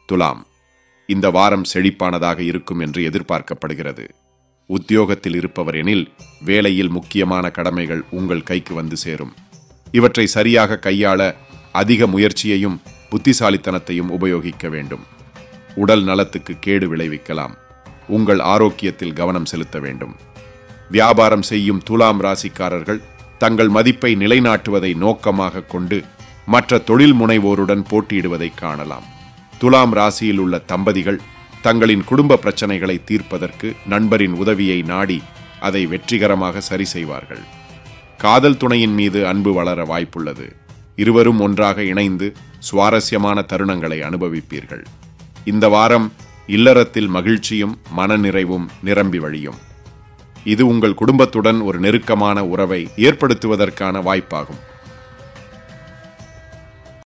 துலாம் இந்த வாரம் செழிப்பானதாக இருக்கும் என்று எதிர்பார்க்கப்படுகிறது உத்தியோகத்தில் இருப்பவர் எனில் வேலையில் முக்கியமான கடமைகள் உங்கள் கைக்கு வந்து சேரும் இவற்றை சரியாக கையாள அதிக முயற்சியையும் புத்திசாலித்தனத்தையும் உபயோகிக்க வேண்டும் உடல் நலத்துக்கு கேடு விளைவிக்கலாம் உங்கள் ஆரோக்கியத்தில் கவனம் செலுத்த வேண்டும் வியாபாரம் செய்யும் துலாம் ராசிக்காரர்கள் தங்கள் மதிப்பை நிலைநாட்டுவதை நோக்கமாக கொண்டு மற்ற தொழில் முனைவோருடன் போட்டியிடுவதை காணலாம் துலாம் ராசியில் உள்ள தம்பதிகள் தங்களின் குடும்ப பிரச்சனைகளை தீர்ப்பதற்கு நண்பரின் உதவியை நாடி அதை வெற்றிகரமாக சரி செய்வார்கள் காதல் துணையின் மீது அன்பு வளர வாய்ப்புள்ளது இருவரும் ஒன்றாக இணைந்து சுவாரஸ்யமான தருணங்களை அனுபவிப்பீர்கள் இந்த வாரம் இல்லறத்தில் மகிழ்ச்சியும் மனநிறைவும் நிரம்பி வழியும் இது உங்கள் குடும்பத்துடன் ஒரு நெருக்கமான உறவை ஏற்படுத்துவதற்கான வாய்ப்பாகும்